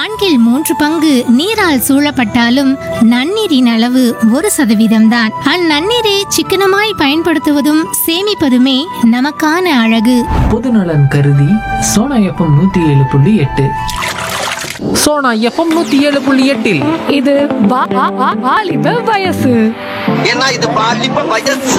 நான்கில் மூன்று பங்கு நீரால் சூழப்பட்டாலும் நன்னீரின் அளவு ஒரு சதவீதம்தான் அந்நன்னீரை சிக்கனமாய் பயன்படுத்துவதும் சேமிப்பதுமே நமக்கான அழகு பொதுநலன் கருதி சோனா எஃப்எம் நூத்தி ஏழு புள்ளி எட்டு சோனா எஃப்எம் நூத்தி ஏழு புள்ளி எட்டில் இது வா- வா- வா- வாலிப வயசு ஏன்னா இது பாலிப்ப வயசு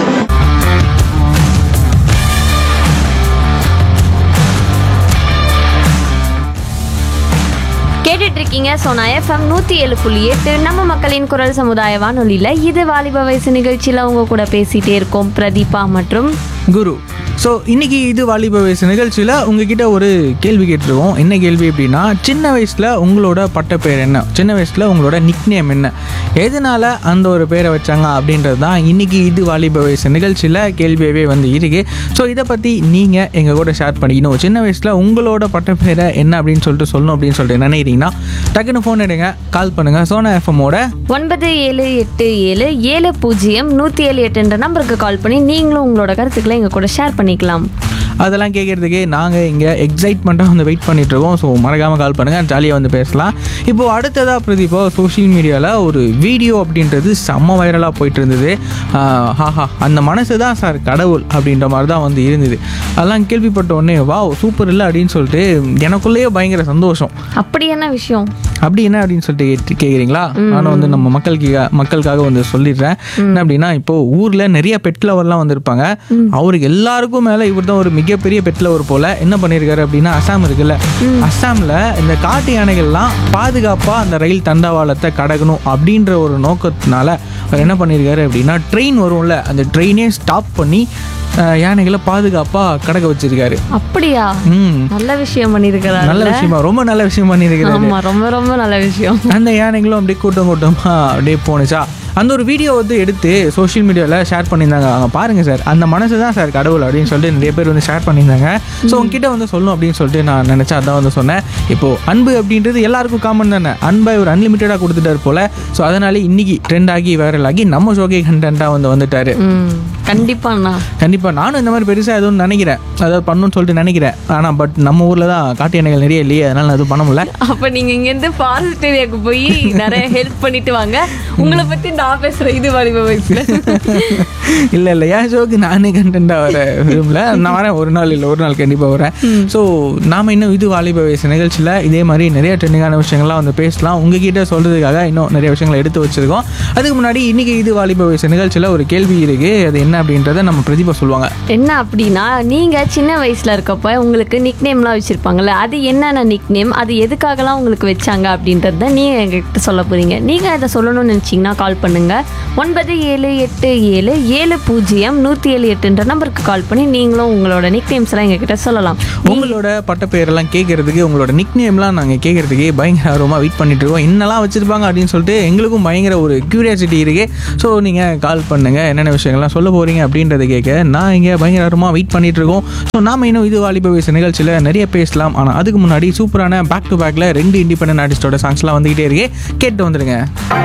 கேட்டுட்டு இருக்கீங்க சோனா எஃப்எம் நூத்தி ஏழு புள்ளி எட்டு நம்ம மக்களின் குரல் சமுதாய வானொலியில இது வாலிப வயசு நிகழ்ச்சியில உங்க கூட பேசிட்டே இருக்கோம் பிரதீபா மற்றும் குரு ஸோ இன்னைக்கு இது வாலிப வயசு நிகழ்ச்சியில் உங்ககிட்ட ஒரு கேள்வி கேட்டிருக்கோம் என்ன கேள்வி அப்படின்னா சின்ன வயசில் உங்களோட பட்டப்பேர் என்ன சின்ன வயசில் உங்களோட நிக்நேம் என்ன எதனால அந்த ஒரு பேரை வச்சாங்க அப்படின்றது தான் இன்னைக்கு இது வாலிப வயசு நிகழ்ச்சியில் கேள்வியாகவே வந்து இருக்கு ஸோ இதை பற்றி நீங்கள் எங்கள் கூட ஷேர் பண்ணிக்கணும் சின்ன வயசில் உங்களோட பட்டப்பேரை என்ன அப்படின்னு சொல்லிட்டு சொல்லணும் அப்படின்னு சொல்லிட்டு நினைக்கிறீங்கன்னா டக்குன்னு ஃபோன் எடுங்க கால் பண்ணுங்கள் சோனா எஃப்எம்மோட ஒன்பது ஏழு எட்டு ஏழு ஏழு பூஜ்ஜியம் நூத்தி ஏழு எட்டுன்ற நம்பருக்கு கால் பண்ணி நீங்களும் உங்களோட கருத்துக்களை எங்க கூட ஷேர் பண்ணிக்கலாம் அதெல்லாம் கேட்குறதுக்கே நாங்கள் இங்கே எக்ஸைட்மெண்ட்டாக வந்து வெயிட் பண்ணிட்டு இருக்கோம் ஸோ மறக்காமல் கால் பண்ணுங்கள் ஜாலியாக வந்து பேசலாம் இப்போது அடுத்ததாக பிரதீபா சோஷியல் மீடியாவில் ஒரு வீடியோ அப்படின்றது செம்ம வைரலாக போயிட்டு இருந்தது ஆஹ் ஹாஹா அந்த மனசு தான் சார் கடவுள் அப்படின்ற மாதிரி தான் வந்து இருந்தது அதெல்லாம் கேள்விப்பட்ட உடனே வா சூப்பர் இல்லை அப்படின்னு சொல்லிட்டு எனக்குள்ளேயே பயங்கர சந்தோஷம் அப்படி என்ன விஷயம் அப்படி என்ன அப்படின்னு சொல்லிட்டு கேட்டு கேட்குறீங்களா நானும் வந்து நம்ம மக்களுக்கு மக்களுக்காக வந்து சொல்லிடுறேன் என்ன அப்படின்னா இப்போ ஊரில் நிறைய பெட் லவர்லாம் வந்திருப்பாங்க அவருக்கு எல்லாருக்கும் மேலே இவர் தான் ஒரு மிகப்பெரிய பெட் லவர் போல என்ன பண்ணியிருக்காரு அப்படின்னா அசாம் இருக்குல்ல அசாமில் இந்த காட்டு யானைகள்லாம் பாதுகாப்பாக அந்த ரயில் தண்டவாளத்தை கடக்கணும் அப்படின்ற ஒரு நோக்கத்தினால அவர் என்ன பண்ணியிருக்காரு அப்படின்னா ட்ரெயின் வரும்ல அந்த ட்ரெயினே ஸ்டாப் பண்ணி அஹ், யானைகளை பாதுகாப்பாக கடக்க வச்சிருக்காரு அப்படியா ம் நல்ல விஷயம் பண்ணிருக்கிறாரு நல்ல விஷயமா ரொம்ப நல்ல விஷயம் பண்ணியிருக்காரு ஆமா ரொம்ப ரொம்ப நல்ல விஷயம் அந்த யானைகளும் அப்படியே கூட்டம் கூட்டமாக அப்படியே போணுச்சா அந்த ஒரு வீடியோ வந்து எடுத்து சோஷியல் மீடியாவில் ஷேர் பண்ணியிருந்தாங்க அங்கே பாருங்கள் சார் அந்த மனசு தான் சார் கடவுள் அப்படின்னு சொல்லிட்டு நிறைய பேர் வந்து ஷேர் பண்ணியிருந்தாங்க ஸோ உங்ககிட்ட வந்து சொல்லணும் அப்படின்னு சொல்லிட்டு நான் நினச்சேன் அதான் வந்து சொன்னேன் இப்போது அன்பு அப்படின்றது எல்லாருக்கும் காமன் தானே அன்பை ஒரு அன்லிமிட்டடாக கொடுத்துட்டார் போல் ஸோ அதனால இன்னைக்கு ட்ரெண்ட் ஆகி வைரல் ஆகி நம்ம ஷோகே கண்டென்ட்டாக வந்து வந்துட்டாரு ம் கண்டிப்பாண்ணா கண்டிப்பாக நானும் இந்த மாதிரி பெருசாக எதுவும் நினைக்கிறேன் அதாவது பண்ணணும்னு சொல்லிட்டு நினைக்கிறேன் ஆனால் பட் நம்ம ஊரில் தான் காட்டு யானைகள் நிறைய இல்லையே அதனால நான் எதுவும் பண்ண முடியல அப்ப நீங்க இங்க இருந்து ஃபாரஸ்ட் ஏரியாக்கு போய் நிறைய ஹெல்ப் பண்ணிட்டு வாங்க உங்களை பத்தி நான் பேசுறேன் இது வாலிப வயசுல இல்லை இல்லை என் ஷோக்கு நானே கண்டென்ட்டாக வர விரும்பல நான் வரேன் ஒரு நாள் இல்லை ஒரு நாள் கண்டிப்பாக வரேன் ஸோ நாம் இன்னும் இது வாலிப வயசு நிகழ்ச்சியில் இதே மாதிரி நிறைய ட்ரெண்டிங்கான விஷயங்கள்லாம் வந்து பேசலாம் உங்ககிட்ட சொல்கிறதுக்காக இன்னும் நிறைய விஷயங்களை எடுத்து வச்சிருக்கோம் அதுக்கு முன்னாடி இன்னைக்கு இது வாலிப வயசு நிகழ்ச்சியில் ஒரு கேள்வி இருக்கு அது என்ன அப்படின்றத நம்ம பிரதீபா சொல்லுவாங்க என்ன அப்படின்னா நீங்க சின்ன வயசுல இருக்கப்ப உங்களுக்கு நிக் நேம்லாம் வச்சிருப்பாங்கல்ல அது என்னென்ன நிக் நேம் அது எதுக்காகலாம் உங்களுக்கு வச்சாங்க அப்படின்றத தான் நீங்க எங்ககிட்ட சொல்ல போறீங்க நீங்க அதை சொல்லணும்னு நினைச்சீங்கன்னா கால் பண்ணுங்க ஒன்பது ஏழு எட்டு ஏழு ஏழு பூஜ்ஜியம் நூத்தி ஏழு எட்டுன்ற நம்பருக்கு கால் பண்ணி நீங்களும் உங்களோட நிக் நேம்ஸ் எல்லாம் எங்ககிட்ட சொல்லலாம் உங்களோட பட்டப்பெயரெல்லாம் கேட்கறதுக்கு உங்களோட நிக் நேம்லாம் நாங்கள் கேட்கறதுக்கே பயங்கர ஆர்வமாக வெயிட் பண்ணிட்டு இருக்கோம் என்னெல்லாம் வச்சிருப்பாங்க அப்படின்னு சொல்லிட்டு எங்களுக்கும் பயங்கர ஒரு கியூரியாசிட்டி இருக்கு ஸோ நீங்கள் கால் பண்ணுங்க என்னென்ன விஷயங்கள்லாம் சொல்ல போறீங்க அப்படின்றத கேட்க நான் இங்கே பயங்கர ஆர்வமாக வெயிட் பண்ணிட்டு இருக்கோம் ஸோ நாம இன்னும் இது வாலிப வயசு நிகழ்ச்சியில் நிறைய பேசலாம் ஆனால் அதுக்கு முன்னாடி சூப்பரான பேக் டு பேக்கில் ரெண்டு இண்டிபெண்டன்ட் ஆர்டிஸ்டோட சாங்ஸ்லாம் வந்துகிட்டே இருக்கு கேட்டு வந்துடுங்க